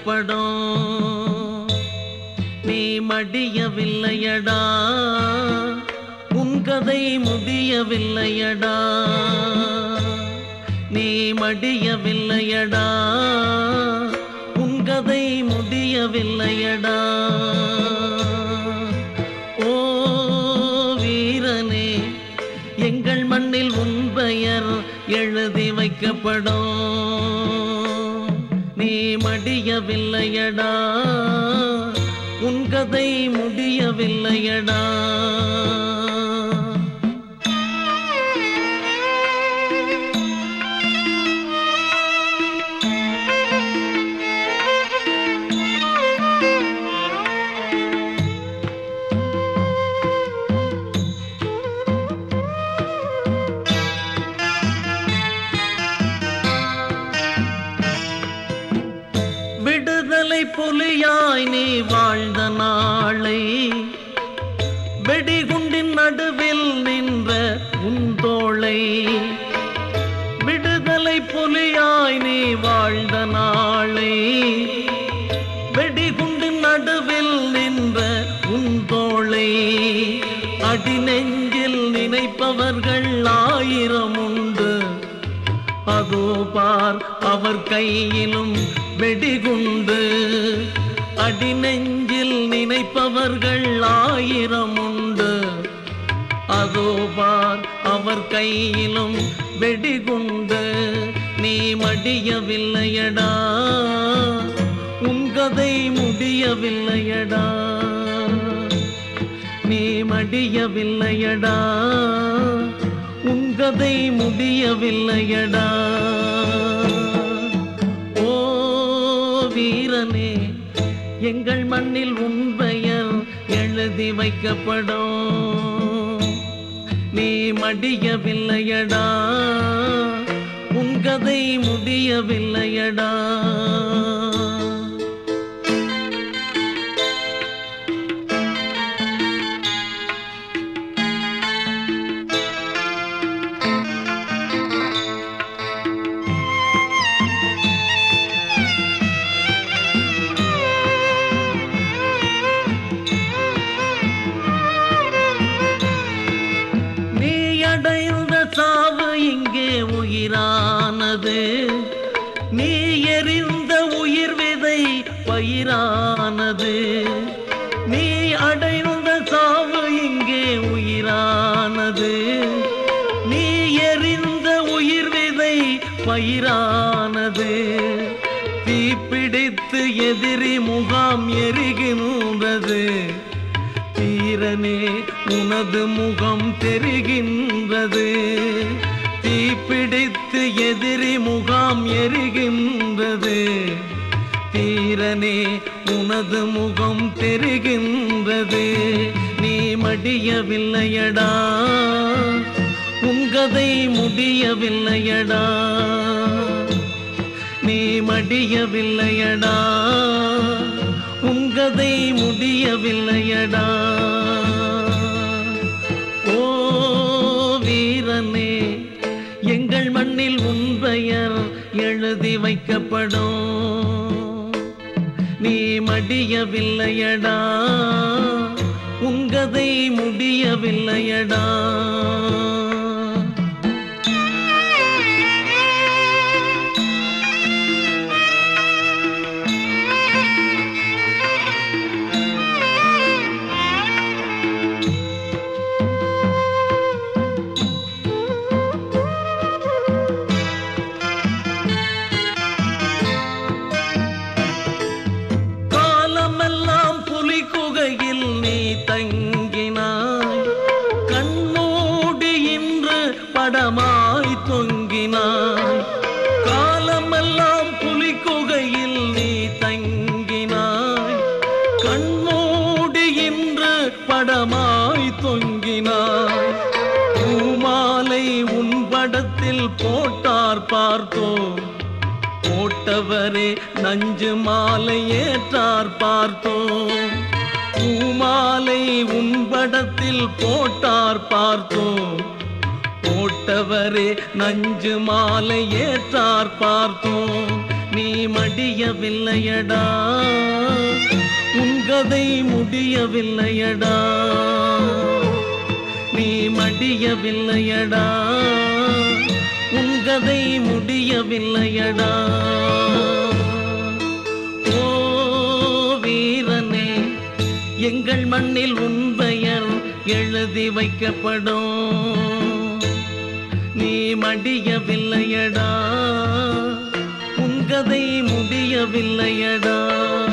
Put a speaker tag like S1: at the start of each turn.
S1: வைக்கப்படும் நீ மடியவில்லையடா உன் கதை முடியவில்லையடா நீ மடியவில்லையடா உன் கதை முடியவில்லையடா ஓ வீரனே எங்கள் மண்ணில் உன் பெயர் எழுதி வைக்கப்படும் நீ மடியவில்லையடா உன் கதை முடியவில்லையடா விடுதலை புலியாய் நீ வாழ்ந்த நாளை வெடிகுண்டின் நடுவில் நின்ற உன் தோளை விடுதலை புலியாய் நீ வாழ்ந்த நாளை வெடிகுண்டின் நடுவில் நின்ற உன் தோளை அடி நெஞ்சில் நினைப்பவர்கள் ஆயிரம் உண்டு அதோ பார் அவர் கையிலும் வெடிகுண்டு அடி நெஞ்சில் நினைப்பவர்கள் ஆயிரம் உண்டு அதோ பார் அவர் கையிலும் வெடிகுண்டு நீ மடியவில்லையடா உன் கதை முடியவில்லையடா நீ மடியவில்லையடா உன் கதை முடியவில்லையடா ஓ வீரனே எங்கள் மண்ணில் உன் பெயர் எழுதி வைக்கப்படும் நீ மடியவில்லையடா உன் கதை முடியவில்லையடா நீ அடைந்த சாவு இங்கே உயிரானது நீ எறிந்த உயிர் விதை பயிரானது நீ அடைந்த சாவு இங்கே உயிரானது நீ எறிந்த உயிர் விதை பயிரானது தீப்பிடித்து எதிரி முகாம் எரிகின்றது தீரனே உனது முகம் தெரிகின்றது தீப்பிடித்து எதிரி முகாம் எரிகின்றது தீரனே உனது முகம் தெரிகின்றது நீ மடியவில்லையடா உங்கதை முடியவில்லையடா நீ மடியவில்லையடா உங்கதை முடியவில்லையடா ஓ வீரனே எங்கள் மண்ணில் உன் பெயர் எழுதி வைக்கப்படும் நீ மடியவில்லையடா உங்கதை முடியவில்லையடா காலமெல்லாம் புலி குகையில் நீ தங்கினாய் கண்மூடி இன்று படமாய் தொங்கினாய் காலமெல்லாம் புலி குகையில் நீ தங்கினாய் கண்மூடி இன்று படமாய் தொங்கினாய் பூமாலை உன் படத்தில் போட்டார் பார்த்தோம் போட்டவரே நஞ்சு மாலை ஏற்றார் பார்த்தோம் பூமாலை உன் படத்தில் போட்டார் பார்த்தோம் போட்டவரே நஞ்சு மாலை ஏற்றார் பார்த்தோம் நீ மடியவில்லையடா உன்கதை முடியவில்லையடா நீ மடியவில்லையடா உன்கதை முடியவில்லையடா ஓ வீரனே எங்கள் மண்ணில் உன் பெயர் எழுதி வைக்கப்படும் நீ மடியவில்லையடா உன் கதை முடியவில்லையடா